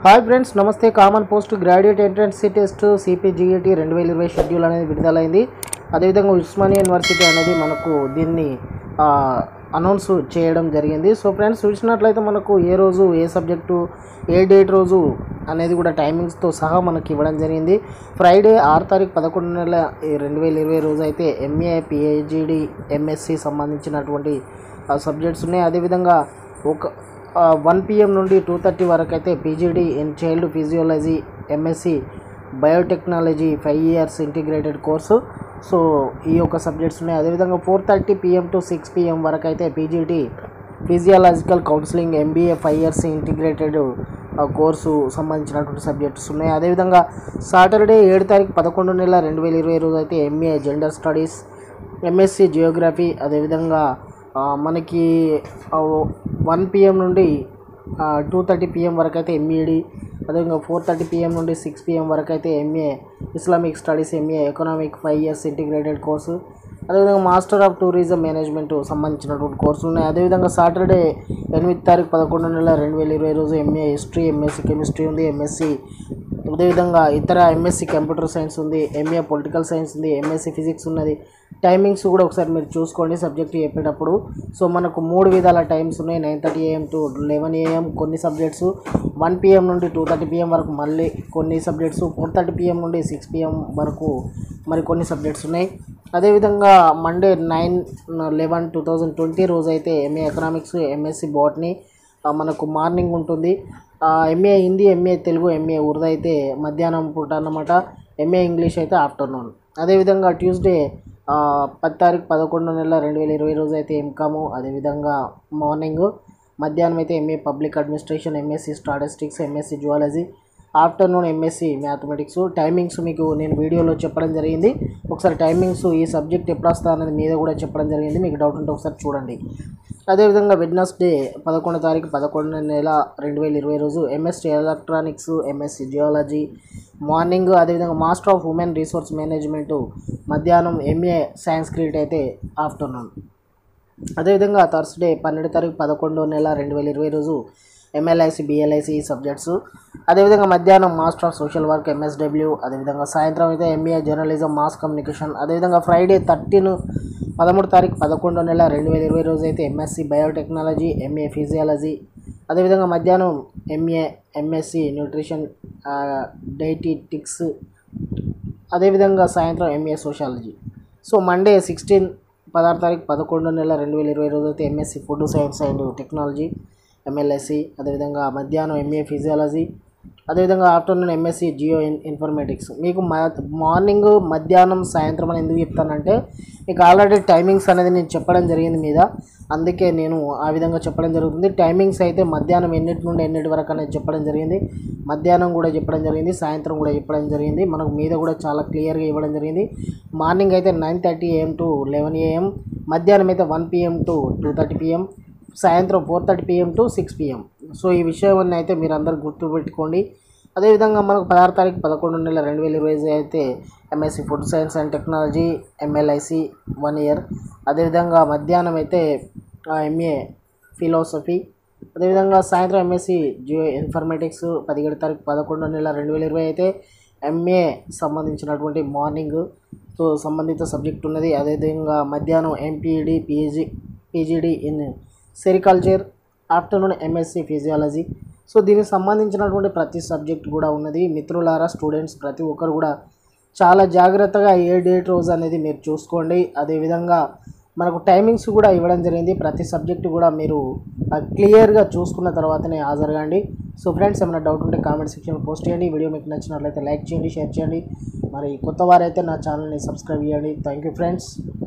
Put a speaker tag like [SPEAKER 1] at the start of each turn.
[SPEAKER 1] hi friends నమస్తే common post graduate entrance test CPGET రెండు వేల ఇరవై షెడ్యూల్ అనేది విడుదలైంది అదేవిధంగా ఉస్మానియా యూనివర్సిటీ అనేది మనకు దీన్ని అనౌన్స్ చేయడం జరిగింది సో ఫ్రెండ్స్ చూసినట్లయితే మనకు ఏ రోజు ఏ సబ్జెక్టు ఏ డేట్ రోజు అనేది కూడా టైమింగ్స్తో సహా మనకి ఇవ్వడం జరిగింది ఫ్రైడే ఆరు తారీఖు పదకొండు నెలల ఈ రెండు వేల ఇరవై రోజు అయితే ఎంఏ పిహెచ్డి ఎంఎస్సి సంబంధించినటువంటి సబ్జెక్ట్స్ ఉన్నాయి అదేవిధంగా ఒక వన్ పిఎం నుండి టూ థర్టీ వరకు అయితే PGD in child physiology MSc biotechnology five years integrated course so ఈ యొక్క సబ్జెక్ట్స్ ఉన్నాయి అదేవిధంగా four thirty PM to six PM వరకు అయితే PGT physiological counselling MBA five years integrated course సంబంధించినటువంటి సబ్జెక్ట్స్ ఉన్నాయి అదేవిధంగా సాటర్డే ఏడు తారీఖు పదకొండు నెల రెండు వేల ఇరవై రోజు అయితే MA gender studies MSc geography అదేవిధంగా ఆ, మనకి వన్ పిఎం నుండి టూ థర్టీ పిఎం వరకు అయితే ఎంఈడి అదేవిధంగా ఫోర్ థర్టీ పిఎం నుండి సిక్స్ పిఎం వరకు అయితే MA Islamic studies MA economic five years integrated course అదేవిధంగా మాస్టర్ ఆఫ్ టూరిజం మేనేజ్మెంట్ సంబంధించినటువంటి కోర్సులు ఉన్నాయి అదేవిధంగా సాటర్డే ఎనిమిది తారీఖు పదకొండు నెల రెండు వేల ఇరవై రోజు ఎంఏ హిస్టరీ ఎంఎస్సి కెమిస్ట్రీ ఉంది ఎంఎస్సి అదేవిధంగా ఇతర ఎంఎస్సి కంప్యూటర్ సైన్స్ ఉంది ఎంఏ పొలిటికల్ సైన్స్ ఉంది ఎంఎస్సి ఫిజిక్స్ ఉన్నది టైమింగ్స్ కూడా ఒకసారి మీరు చూసుకోండి సబ్జెక్ట్ చెప్పేటప్పుడు సో మనకు మూడు విధాల టైమ్స్ ఉన్నాయి nine thirty AM to eleven AM కొన్ని సబ్జెక్ట్స్ వన్ పిఎం నుండి టూ థర్టీ పిఎం వరకు మళ్ళీ కొన్ని సబ్జెక్ట్స్ ఫోర్ థర్టీ పిఎం నుండి సిక్స్ పిఎం వరకు మరి కొన్ని సబ్జెక్ట్స్ ఉన్నాయి అదేవిధంగా Monday nine eleven two thousand twenty రోజు అయితే ఎంఏ ఎకనామిక్స్ ఎంఎస్సి బాటనీ మనకు మార్నింగ్ ఉంటుంది MA Hindi MA Telugu MA Urdu అయితే మధ్యాహ్నం పూట అన్నమాట ఎంఏ ఇంగ్లీష్ అయితే ఆఫ్టర్నూన్ అదేవిధంగా ట్యూస్డే ఆ, పది తారీఖు పదకొండు నెల రెండు వేల ఇరవై రోజు అయితే ఎంకాము అదేవిధంగా మార్నింగ్ మధ్యాహ్నం అయితే MA public administration MSc statistics MSc zoology afternoon MSc mathematics timings మీకు నేను వీడియోలో చెప్పడం జరిగింది ఒకసారి టైమింగ్స్ ఈ సబ్జెక్ట్ ఎప్పుడు వస్తా అనేది మీద కూడా చెప్పడం జరిగింది మీకు డౌట్ ఉంటే ఒకసారి చూడండి అదేవిధంగా వెడ్నెస్డే పదకొండు తారీఖు పదకొండు నెల రెండు వేల ఇరవై రోజు MSc electronics MSc geology morning అదేవిధంగా master of women resource management మధ్యాహ్నం ఎంఏ సాంస్క్రిట్ అయితే ఆఫ్టర్నూన్ అదేవిధంగా థర్స్డే పన్నెండు తారీఖు పదకొండు నెల రెండు వేల ఇరవై రోజు ఎంఎల్ఐసి బిఎల్ఐసి సబ్జెక్ట్స్ అదేవిధంగా మధ్యాహ్నం master of social work MSW అదేవిధంగా సాయంత్రం అయితే ఎంఏ జర్నలిజం మాస్ కమ్యూనికేషన్ అదేవిధంగా ఫ్రైడే థర్టీన్ పదమూడు తారీఖు పదకొండు నెల రెండు వేల ఇరవై రోజు అయితే ఎంఎస్సి బయోటెక్నాలజీ ఎంఏ ఫిజియాలజీ అదేవిధంగా మధ్యాహ్నం ఎంఏ ఎంఎస్సి న్యూట్రిషన్ డైటిటిక్స్ అదేవిధంగా సాయంత్రం MA sociology so Monday sixteen పదహారు తారీఖు పదకొండు నెల రెండు వేల ఇరవై రోజు అయితే MSc food science and technology MLSc అదేవిధంగా మధ్యాహ్నం ఎంఏ ఫిజియాలజీ అదేవిధంగా afternoon MSc geo in informatics మీకు మ- మార్నింగ్ మధ్యాహ్నం సాయంత్రం అని ఎందుకు చెప్తానంటే మీకు ఆల్రెడీ టైమింగ్స్ అనేది నేను చెప్పడం జరిగింది మీద అందుకే నేను ఆ విధంగా చెప్పడం జరుగుతుంది టైమింగ్స్ అయితే మధ్యాహ్నం ఎన్నిటి నుండి ఎన్నిటి వరకు అనేది చెప్పడం జరిగింది మధ్యాహ్నం కూడా చెప్పడం జరిగింది సాయంత్రం కూడా చెప్పడం జరిగింది మనకు మీద కూడా చాలా క్లియర్గా ఇవ్వడం జరిగింది మార్నింగ్ అయితే nine thirty AM to eleven AM మధ్యాహ్నం అయితే one PM to two thirty PM సాయంత్రం four thirty PM to six PM so ఈ విషయాన్ని అయితే మీరు అందరు గుర్తుపెట్టుకోండి అదేవిధంగా మనకు పదహారు తారీఖు పదకొండు నెల రెండు వేల ఇరవై ఐదు అయితే MSc food science and technology MLIC one year అదేవిధంగా మధ్యాహ్నం అయితే ఎంఏ ఫిలాసఫీ అదేవిధంగా సాయంత్రం ఎంఎస్సి జియో ఇన్ఫర్మేటిక్స్ పదిహేడు తారీఖు పదకొండు నెల రెండు వేల ఇరవై అయితే ఎంఏ సంబంధించినటువంటి మార్నింగ్ సో సంబంధిత సబ్జెక్ట్ ఉన్నది అదేవిధంగా మధ్యాహ్నం MPEd PhD PGD in sericulture afternoon MSc physiology so దీనికి సంబంధించినటువంటి ప్రతి సబ్జెక్ట్ కూడా ఉన్నది మిత్రులారా స్టూడెంట్స్ ప్రతి ఒక్కరు కూడా చాలా జాగ్రత్తగా ఏ డేట్ రోజు అనేది మీరు చూసుకోండి అదేవిధంగా మనకు టైమింగ్స్ కూడా ఇవ్వడం జరిగింది ప్రతి సబ్జెక్టు కూడా మీరు క్లియర్గా చూసుకున్న తర్వాతనే హాజరుగాండి సో ఫ్రెండ్స్ ఏమైనా డౌట్ ఉంటే కామెంట్ సెక్షన్లో పోస్ట్ చేయండి వీడియో మీకు నచ్చినట్లయితే లైక్ చేయండి షేర్ చేయండి మరి కొత్త వారైతే నా ఛానల్ని సబ్స్క్రైబ్ చేయండి థ్యాంక్ యూ ఫ్రెండ్స్